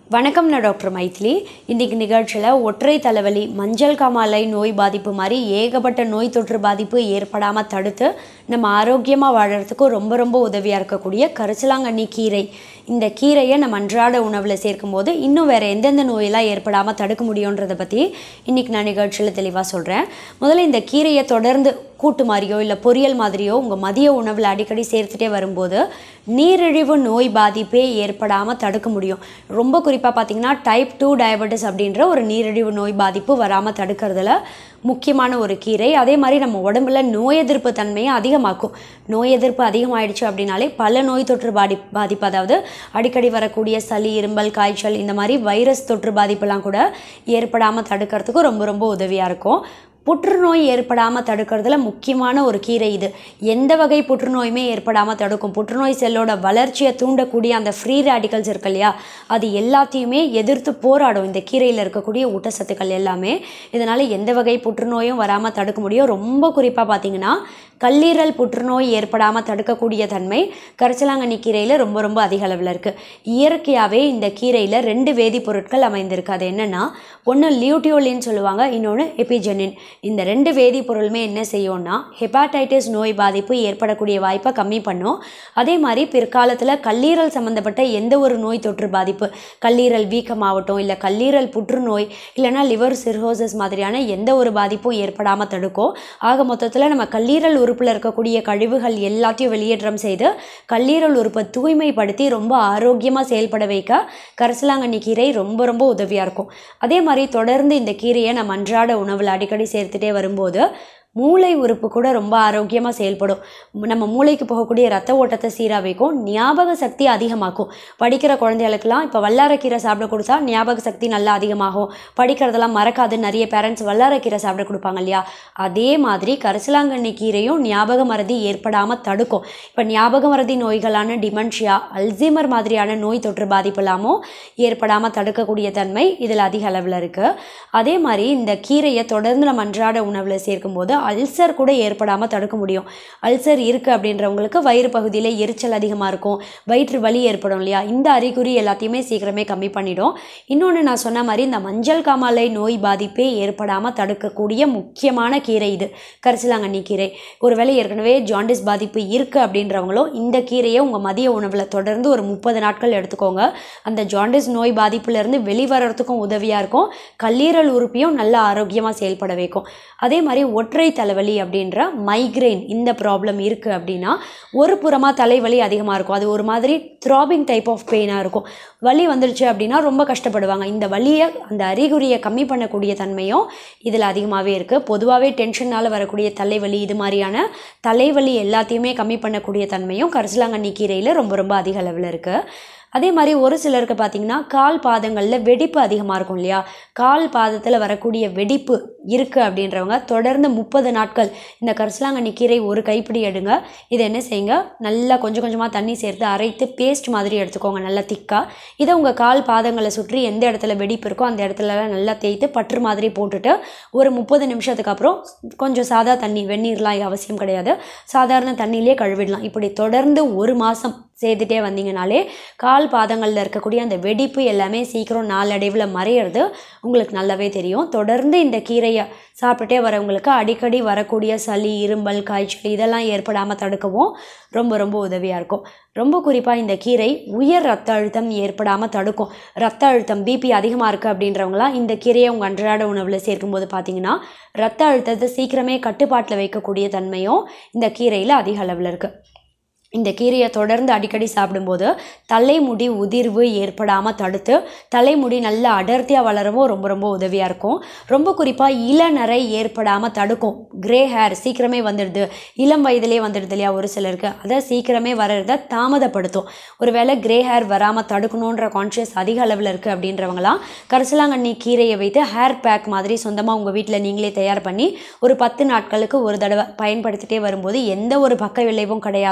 வணக்கம் நான் டாக்டர் மைத்லி இன்றைக்கி நிகழ்ச்சியில் ஒற்றை தலைவலி மஞ்சள் காமாலை நோய் பாதிப்பு மாதிரி ஏகப்பட்ட நோய் தொற்று பாதிப்பு ஏற்படாமல் தடுத்து நம்ம ஆரோக்கியமாக வாழறதுக்கு ரொம்ப ரொம்ப உதவியாக இருக்கக்கூடிய கரிசலாங்கண்ணி கீரை இந்த கீரையை நம்ம அன்றாட உணவில் சேர்க்கும்போது இன்னும் வேறு எந்தெந்த நோயெல்லாம் ஏற்படாமல் தடுக்க முடியுன்றதை பற்றி இன்றைக்கி நான் நிகழ்ச்சியில் தெளிவாக சொல்கிறேன் முதல்ல இந்த கீரையை தொடர்ந்து கூட்டு மாதிரியோ இல்லை பொரியல் மாதிரியோ உங்கள் மதிய உணவில் அடிக்கடி சேர்த்துட்டே வரும்போது நீரிழிவு நோய் பாதிப்பே ஏற்படாமல் தடுக்க முடியும் ரொம்ப குறிப்பாக பார்த்தீங்கன்னா டைப் டூ டயபெட்டிஸ் அப்படின்ற ஒரு நீரிழிவு நோய் பாதிப்பு வராமல் தடுக்கிறதுல முக்கியமான ஒரு கீரை அதே மாதிரி நம்ம உடம்புல நோய் எதிர்ப்பு தன்மையை அதிகமாக்கும் நோய் எதிர்ப்பு அதிகமாயிடுச்சு அப்படின்னாலே பல நோய் தொற்று பாதி பாதிப்பு அதாவது அடிக்கடி வரக்கூடிய சளி இரும்பல் காய்ச்சல் இந்த மாதிரி வைரஸ் தொற்று பாதிப்பெல்லாம் கூட ஏற்படாமல் தடுக்கிறதுக்கு ரொம்ப ரொம்ப உதவியாக இருக்கும் புற்றுநோய் ஏற்படாமல் தடுக்கிறதுல முக்கியமான ஒரு கீரை இது எந்த வகை புற்றுநோயுமே ஏற்படாமல் தடுக்கும் புற்றுநோய் செல்லோட வளர்ச்சியை தூண்டக்கூடிய அந்த ஃப்ரீ ரேடிக்கல்ஸ் இருக்கு இல்லையா அது எல்லாத்தையுமே எதிர்த்து போராடும் இந்த கீரையில் இருக்கக்கூடிய ஊட்டச்சத்துக்கள் எல்லாமே இதனால் எந்த வகை புற்றுநோயும் வராமல் தடுக்க முடியும் ரொம்ப குறிப்பாக பார்த்தீங்கன்னா கல்லீரல் புற்றுநோய் ஏற்படாமல் தடுக்கக்கூடிய தன்மை கரிசலாங்கண்ணி கீரையில் ரொம்ப ரொம்ப அதிக அளவில் இருக்குது இயற்கையாகவே இந்த கீரையில் ரெண்டு வேதிப்பொருட்கள் அமைந்திருக்கு அது என்னென்னா ஒன்று லியூட்டியோலின்னு சொல்லுவாங்க இன்னொன்று எபிஜெனின் இந்த ரெண்டு வேதிப்பொருளுமே என்ன செய்யும்னா ஹெப்பாடைட்டிஸ் நோய் பாதிப்பு ஏற்படக்கூடிய வாய்ப்பை கம்மி பண்ணும் அதே மாதிரி பிற்காலத்தில் கல்லீரல் சம்மந்தப்பட்ட எந்த ஒரு நோய் தொற்று பாதிப்பு கல்லீரல் வீக்கமாகட்டும் இல்லை கல்லீரல் புற்றுநோய் இல்லைனா லிவர் சிர்ஹோசிஸ் மாதிரியான எந்த ஒரு பாதிப்பும் ஏற்படாமல் தடுக்கும் ஆக மொத்தத்தில் நம்ம கல்லீரல் உறுப்பில் இருக்கக்கூடிய கழிவுகள் எல்லாத்தையும் வெளியேற்றம் செய்து கல்லீரல் உறுப்பை தூய்மைப்படுத்தி ரொம்ப ஆரோக்கியமாக செயல்பட வைக்க கரிசலாங்கண்ணி கீரை ரொம்ப ரொம்ப உதவியாக இருக்கும் அதே மாதிரி தொடர்ந்து இந்த கீரையை நம்ம அன்றாட உணவில் அடிக்கடி சேர்த்துட்டே வரும்போது மூளை உறுப்பு கூட ரொம்ப ஆரோக்கியமாக செயல்படும் நம்ம மூளைக்கு போகக்கூடிய ரத்த ஓட்டத்தை சீராக வைக்கும் ஞாபக சக்தி அதிகமாக்கும் படிக்கிற குழந்தைகளுக்கெல்லாம் இப்போ வல்லாரக்கீரை சாப்பிட கொடுத்தா ஞாபக சக்தி நல்லா அதிகமாகும் படிக்கிறதெல்லாம் மறக்காது நிறைய பேரண்ட்ஸ் வல்லாரக்கீரை சாப்பிட கொடுப்பாங்க இல்லையா அதே மாதிரி கரிசலாங்கண்ணி கீரையும் ஞாபக மறதி ஏற்படாமல் தடுக்கும் இப்போ ஞாபக மறதி நோய்களான டிமென்ஷியா அல்சீமர் மாதிரியான நோய் தொற்று பாதிப்பு எல்லாமும் ஏற்படாமல் தடுக்கக்கூடிய தன்மை இதில் அதிக அளவில் இருக்குது அதே மாதிரி இந்த கீரையை தொடர்ந்து நம்ம அன்றாட உணவில் சேர்க்கும்போது அல்சர் கூட ஏற்படாமல் தடுக்க முடியும் அல்சர் இருக்குது அப்படின்றவங்களுக்கு வயிறு பகுதியில் எரிச்சல் அதிகமாக இருக்கும் வயிற்று வலி ஏற்படும் இல்லையா இந்த அறிகுறி எல்லாத்தையுமே சீக்கிரமே கம்மி பண்ணிடும் இன்னொன்று நான் சொன்ன மாதிரி இந்த மஞ்சள் காமாலை நோய் பாதிப்பே ஏற்படாமல் தடுக்கக்கூடிய முக்கியமான கீரை இது கரிசலாங்கண்ணி கீரை ஒருவேளை ஏற்கனவே ஜாண்டிஸ் பாதிப்பு இருக்குது அப்படின்றவங்களோ இந்த கீரையை உங்கள் மதிய உணவில் தொடர்ந்து ஒரு முப்பது நாட்கள் எடுத்துக்கோங்க அந்த ஜாண்டிஸ் நோய் பாதிப்புலேருந்து வெளிவரத்துக்கும் உதவியாக இருக்கும் கல்லீரல் உறுப்பையும் நல்ல ஆரோக்கியமாக செயல்பட வைக்கும் அதே மாதிரி ஒற்றை தலைவலி அப்படின்ற மைக்ரைன் இந்த ப்ராப்ளம் இருக்குது அப்படின்னா ஒரு புறமாக தலைவலி அதிகமாக இருக்கும் அது ஒரு மாதிரி த்ராபிங் டைப் ஆஃப் பெயினாக இருக்கும் வலி வந்துடுச்சு அப்படின்னா ரொம்ப கஷ்டப்படுவாங்க இந்த வலியை அந்த அறிகுறியை கம்மி பண்ணக்கூடிய தன்மையும் இதில் அதிகமாகவே இருக்குது பொதுவாகவே டென்ஷனால் வரக்கூடிய தலைவலி இது மாதிரியான தலைவலி எல்லாத்தையுமே கம்மி பண்ணக்கூடிய தன்மையும் கரிசலாங்கண்ணி கீரையில் ரொம்ப ரொம்ப அதிக அளவில் இருக்குது அதே மாதிரி ஒரு சிலருக்கு பார்த்தீங்கன்னா கால் பாதங்களில் வெடிப்பு அதிகமாக இருக்கும் இல்லையா கால் பாதத்தில் வரக்கூடிய வெடிப்பு இருக்குது அப்படின்றவங்க தொடர்ந்து முப்பது நாட்கள் இந்த கரிசலாங்கண்ணி கீரை ஒரு கைப்பிடி எடுங்க இதை என்ன செய்யுங்க நல்லா கொஞ்சம் கொஞ்சமாக தண்ணி சேர்த்து அரைத்து பேஸ்ட் மாதிரி எடுத்துக்கோங்க நல்லா திக்காக இதை உங்கள் கால் பாதங்களை சுற்றி எந்த இடத்துல வெடிப்பு இருக்கோ அந்த இடத்துலலாம் நல்லா தேய்த்து பற்று மாதிரி போட்டுட்டு ஒரு முப்பது நிமிஷத்துக்கு அப்புறம் கொஞ்சம் சாதா தண்ணி வெந்நீர்லாம் அவசியம் கிடையாது சாதாரண தண்ணியிலே கழுவிடலாம் இப்படி தொடர்ந்து ஒரு மாதம் செய்துட்டே வந்தீங்கனாலே கால் பாதங்களில் இருக்கக்கூடிய அந்த வெடிப்பு எல்லாமே சீக்கிரம் நாளடைவில் மறையிறது உங்களுக்கு நல்லாவே தெரியும் தொடர்ந்து இந்த கீரையை சாப்பிட்டுட்டே வரவங்களுக்கு அடிக்கடி வரக்கூடிய சளி இரும்பல் காய்ச்சல் இதெல்லாம் ஏற்படாமல் தடுக்கவும் ரொம்ப ரொம்ப உதவியாக இருக்கும் ரொம்ப குறிப்பாக இந்த கீரை உயர் ரத்த அழுத்தம் ஏற்படாமல் தடுக்கும் ரத்த அழுத்தம் பிபி அதிகமாக இருக்குது அப்படின்றவங்களாம் இந்த கீரையை உங்கள் அன்றாட உணவில் சேர்க்கும்போது பார்த்தீங்கன்னா ரத்த அழுத்தத்தை சீக்கிரமே கட்டுப்பாட்டில் வைக்கக்கூடிய தன்மையும் இந்த கீரையில் அதிக அளவில் இருக்குது இந்த கீரையை தொடர்ந்து அடிக்கடி சாப்பிடும்போது தலைமுடி உதிர்வு ஏற்படாமல் தடுத்து தலைமுடி நல்ல அடர்த்தியாக வளரவும் ரொம்ப ரொம்ப உதவியாக இருக்கும் ரொம்ப குறிப்பாக இளநரை ஏற்படாமல் தடுக்கும் கிரே ஹேர் சீக்கிரமே வந்துடுது இளம் வயதிலே வந்துடுது இல்லையா ஒரு சிலருக்கு அதை சீக்கிரமே வர்றதை தாமதப்படுத்தும் ஒருவேளை கிரே ஹேர் வராமல் தடுக்கணுன்ற கான்ஷியஸ் அதிக அளவில் இருக்குது அப்படின்றவங்களாம் கரிசலாங்கண்ணி கீரையை வைத்து ஹேர் பேக் மாதிரி சொந்தமாக உங்கள் வீட்டில் நீங்களே தயார் பண்ணி ஒரு பத்து நாட்களுக்கு ஒரு தடவை பயன்படுத்திட்டே வரும்போது எந்த ஒரு பக்க விளைவும் கிடையாது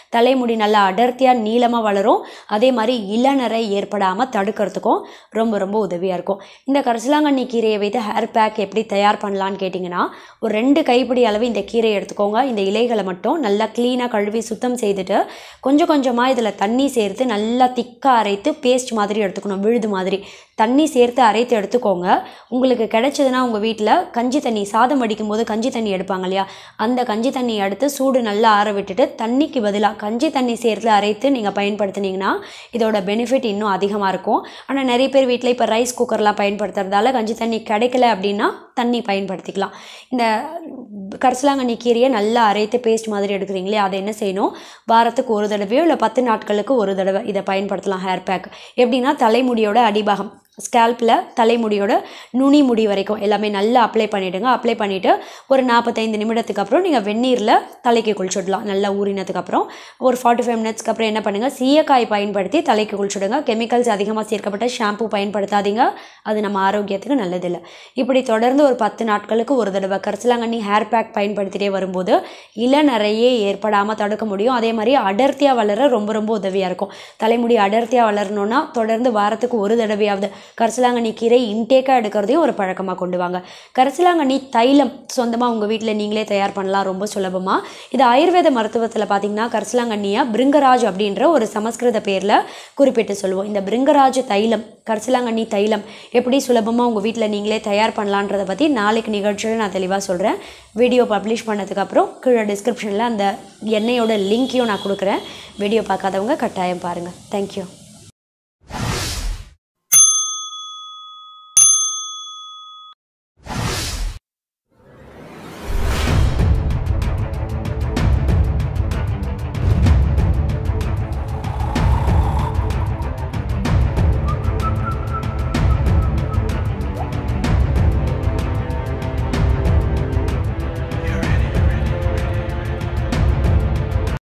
தலைமுடி நல்லா அடர்த்தியாக நீளமாக வளரும் அதே மாதிரி இளநரை ஏற்படாமல் தடுக்கிறதுக்கும் ரொம்ப ரொம்ப உதவியாக இருக்கும் இந்த கரிசலாங்கண்ணி கீரையை வைத்து ஹேர் பேக் எப்படி தயார் பண்ணலான்னு கேட்டிங்கன்னா ஒரு ரெண்டு கைப்பிடி அளவு இந்த கீரையை எடுத்துக்கோங்க இந்த இலைகளை மட்டும் நல்லா க்ளீனாக கழுவி சுத்தம் செய்துட்டு கொஞ்சம் கொஞ்சமாக இதில் தண்ணி சேர்த்து நல்லா திக்காக அரைத்து பேஸ்ட் மாதிரி எடுத்துக்கணும் விழுது மாதிரி தண்ணி சேர்த்து அரைத்து எடுத்துக்கோங்க உங்களுக்கு கிடைச்சதுன்னா உங்கள் வீட்டில் கஞ்சி தண்ணி சாதம் வடிக்கும் போது கஞ்சி தண்ணி எடுப்பாங்க இல்லையா அந்த கஞ்சி தண்ணி எடுத்து சூடு நல்லா ஆற விட்டுட்டு தண்ணிக்கு பதிலாக கஞ்சி தண்ணி சேர்த்து அரைத்து நீங்கள் பயன்படுத்துனீங்கன்னா இதோட பெனிஃபிட் இன்னும் அதிகமாக இருக்கும் ஆனால் நிறைய பேர் வீட்டில் இப்போ ரைஸ் குக்கர்லாம் பயன்படுத்துறதால கஞ்சி தண்ணி கிடைக்கல அப்படின்னா தண்ணி பயன்படுத்திக்கலாம் இந்த கரிசலாங்கண்ணி கீரையை நல்லா அரைத்து பேஸ்ட் மாதிரி எடுக்கிறீங்களே அதை என்ன செய்யணும் வாரத்துக்கு ஒரு தடவையோ இல்லை பத்து நாட்களுக்கு ஒரு தடவை இதை பயன்படுத்தலாம் ஹேர் பேக் எப்படின்னா தலைமுடியோட அடிபாகம் ஸ்கேல்பில் தலைமுடியோட நுனி முடி வரைக்கும் எல்லாமே நல்லா அப்ளை பண்ணிவிடுங்க அப்ளை பண்ணிவிட்டு ஒரு நாற்பத்தைந்து நிமிடத்துக்கு அப்புறம் நீங்கள் வெந்நீரில் தலைக்கு குளிச்சுடலாம் நல்லா ஊறினதுக்கு அப்புறம் ஒரு ஃபார்ட்டி ஃபைவ் மினிட்ஸ்க்கு அப்புறம் என்ன பண்ணுங்கள் சீயக்காய் பயன்படுத்தி தலைக்கு குளிச்சுடுங்க கெமிக்கல்ஸ் அதிகமாக சேர்க்கப்பட்ட ஷாம்பு பயன்படுத்தாதீங்க அது நம்ம ஆரோக்கியத்துக்கு நல்லதில்லை இப்படி தொடர்ந்து ஒரு பத்து நாட்களுக்கு ஒரு தடவை கரிசலாங்கண்ணி ஹேர் பேக் பயன்படுத்திட்டே வரும்போது இளநரையே ஏற்படாமல் தடுக்க முடியும் அதே மாதிரி அடர்த்தியாக வளர ரொம்ப ரொம்ப உதவியாக இருக்கும் தலைமுடி அடர்த்தியாக வளரணும்னா தொடர்ந்து வாரத்துக்கு ஒரு தடவையாவது கரிசலாங்கண்ணி கீரை இன்டேக்காக எடுக்கிறதையும் ஒரு பழக்கமாக கொண்டு வாங்க கரிசலாங்கண்ணி தைலம் சொந்தமாக உங்கள் வீட்டில் நீங்களே தயார் பண்ணலாம் ரொம்ப சுலபமாக இது ஆயுர்வேத மருத்துவத்தில் பார்த்தீங்கன்னா கரிசலாங்கண்ணியை பிருங்கராஜ் அப்படின்ற ஒரு சமஸ்கிருத பேரில் குறிப்பிட்டு சொல்லுவோம் இந்த பிருங்கராஜ் தைலம் கரிசலாங்கண்ணி தைலம் எப்படி சுலபமாக உங்கள் வீட்டில் நீங்களே தயார் பண்ணலான்றதை பற்றி நாளைக்கு நிகழ்ச்சியில் நான் தெளிவாக சொல்கிறேன் வீடியோ பப்ளிஷ் பண்ணதுக்கப்புறம் கீழே டிஸ்கிரிப்ஷனில் அந்த எண்ணெயோட லிங்க்கையும் நான் கொடுக்குறேன் வீடியோ பார்க்காதவங்க கட்டாயம் பாருங்கள் தேங்க்யூ